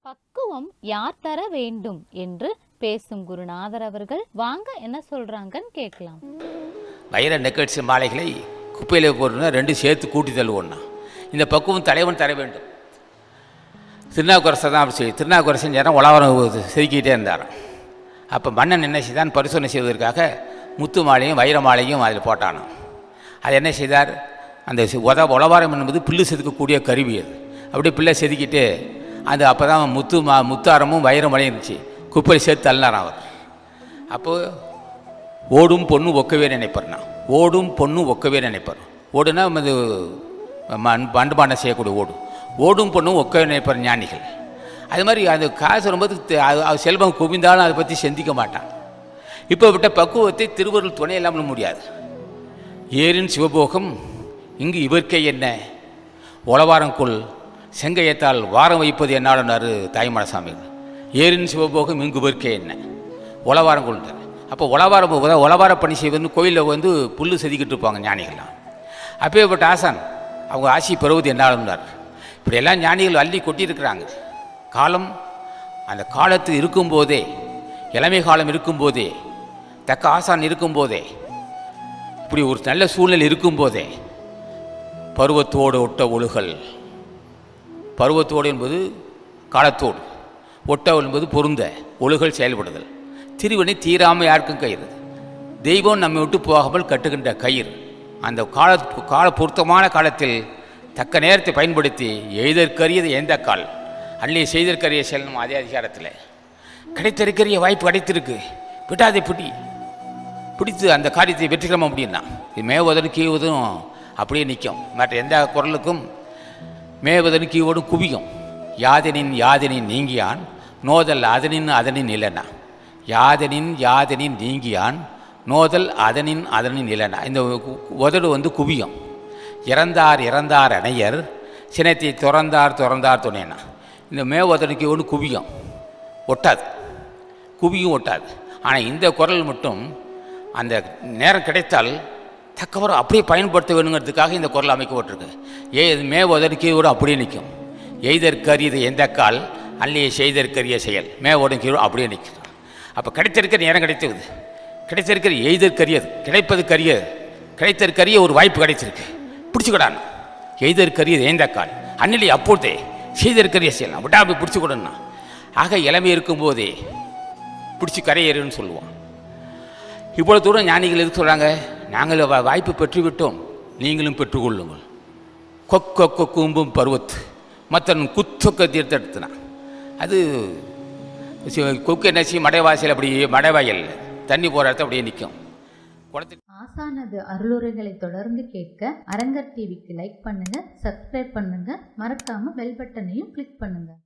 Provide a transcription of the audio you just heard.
பக்குவம் யார் தர வேண்டும் என்று பேசும் குருநாதர் அவர்கள் வாங்க என்ன சொல்றாங்கன்னு கேட்கலாம் வைர நெக்கட்ஸ் மாலைகளை குப்பையில் போட்டுனா ரெண்டு சேர்த்து கூட்டி தள்ளுவோம்னா இந்த பக்குவம் தலைவன் தர வேண்டும் திருநாவுக்கரசர் தான் அப்படி செய்யும் திருநாவுக்கரசன் நேரம் உலவரம் செதுக்கிட்டே இருந்தாராம் அப்போ மன்னன் என்ன செய்தான் பரிசோதனை செய்வதற்காக முத்து மாலையும் வைர மாலையும் அதில் போட்டானாம் அது என்ன செய்தார் அந்த சி- உத உலவாரம் என்பது புல்லு செதுக்கக்கூடிய கருவி அது அப்படியே பிள்ளை செதுக்கிட்டு அந்த அப்போ தான் முத்து மா முத்தாரமும் வைர மாலையும் இருந்துச்சு குப்பையில் சேர்த்து தள்ளினாராம் அவர் அப்போது ஓடும் பொண்ணு ஒக்கவே நினைப்பார்னா ஓடும் பொண்ணு ஒக்கவே நினைப்பார் ஓடுனா அது மண் பண்டுபாண்டம் செய்யக்கூடிய ஓடு ஓடும் பொண்ணும் ஒக்கவே நினைப்பார் ஞானிகள் அது மாதிரி அது காசு ரொம்ப செல்வம் குவிந்தாலும் அதை பற்றி சிந்திக்க மாட்டான் இப்போ விட்ட பக்குவத்தை திருவருள் துணை இல்லாமல் முடியாது ஏரின் சிவபோகம் இங்கு இவர்க்கே என்ன உளவாரங்குள் செங்கையத்தால் வாரம் வைப்பது என்னாலுன்னாரு தாய்மலசாமி ஏரின் சிவபோகம் இங்கு இவர்க்கே என்ன உளவாரங்குள்ன்றார் அப்போ உளவாரம் உத- உளவார பணி செய்வதுன்னு கோயிலில் வந்து புல்லு செதுக்கிட்டு இருப்பாங்க ஞானிகள்லாம் அப்பேற்பட்ட ஆசான் அவங்க ஆசி பெறுவது என்னாலும்னார் இப்படியெல்லாம் ஞானிகள் அள்ளி கொட்டியிருக்கிறாங்க காலம் அந்த காலத்து இருக்கும்போதே இளமை காலம் இருக்கும்போதே தக்க ஆசான் இருக்கும்போதே இப்படி ஒரு நல்ல சூழ்நிலை இருக்கும்போதே பருவத்தோடு ஒட்ட ஒழுகல் பருவத்தோடு என்பது காலத்தோடு ஒட்ட என்பது பொருந்த ஒழுகல் செயல்படுதல் திருவினை தீராமல் யாருக்கும் கயிறு தெய்வம் நம்மை விட்டு போகாமல் கட்டுகின்ற கயிறு அந்த கால கால பொருத்தமான காலத்தில் தக்க நேரத்தை பயன்படுத்தி எய்தற்கரியது எந்த கால் அள்ளி செய்தற்கரிய செல்லணும் அதே அதிகாரத்தில் கிடைத்திருக்கிற வாய்ப்பு கிடைத்திருக்கு விட்டாதே பிடி பிடித்து அந்த காரியத்தை வெற்றிகரமாக அப்படின்னா இது மேவதனும் கீவதும் அப்படியே நிற்கும் மற்ற எந்த குரலுக்கும் மேவதனும் கீவோடும் குவியும் யாதனின் யாதனின் நீங்கியான் நோதல் அதனின் அதனின் இலனா யாதனின் யாதனின் நீங்கியான் நோதல் அதனின் அதனின் இலனா இந்த கு- உதடு வந்து குவியும் இறந்தார் இறந்தார் அணையர் சினத்தை துறந்தார் துறந்தார் துணைனா இந்த மேவதனுக்கு ஒன்று குவியும் ஒட்டாது குவியும் ஒட்டாது ஆனால் இந்த குரல் மட்டும் அந்த நேரம் கிடைத்தால் தக்கவரம் அப்படியே பயன்படுத்த வேணுங்கிறதுக்காக இந்த குரல் அமைக்கப்பட்டிருக்கு ஏ மே உதற்கீரோடு அப்படியே நிற்கும் எய்தற்கரியது எந்த கால் அல்லையே செய்தற்கரிய செயல் மே உடற்கீரோ அப்படியே நிற்கும் அப்போ கிடைத்திருக்கிற நேரம் கிடைத்தது கிடைத்திருக்கிற எய்தற்கரியது கிடைப்பது கரியது கிடைத்தற்கரிய ஒரு வாய்ப்பு கிடைத்திருக்கு பிடிச்சிக்கிடான் எய்தற்கரியது எந்த கால் அன்னிலே அப்பொழுதே செய்தற்கரிய செயல் விட்டா அப்படி பிடிச்சிக்கிடணும் ஆக இளமை இருக்கும்போதே பிடிச்சி கரையேறுன்னு சொல்லுவோம் இவ்வளோ தூரம் ஞானிகள் எதுக்கு சொல்கிறாங்க நாங்கள் வா- வாய்ப்பு பெற்றுவிட்டோம் நீங்களும் பெற்றுக்கொள்ளுங்கள் கொக்க கொக்கும்பும் பருவத்து மற்றன் குத்தொக்க தீர்த்தெடுத்துனா அது சி- கொக்கு என்ன செய்யும் மடைவாசல் அப்படி மடைவாயல் தண்ணி போகிற இடத்துல அப்படியே நிற்கும் குளத்து ஆசானது அருளுரைகளை தொடர்ந்து கேட்க அரங்கர் டிவிக்கு லைக் பண்ணுங்க சப்ஸ்கிரைப் பண்ணுங்க மறக்காம பெல் பட்டனையும் கிளிக் பண்ணுங்க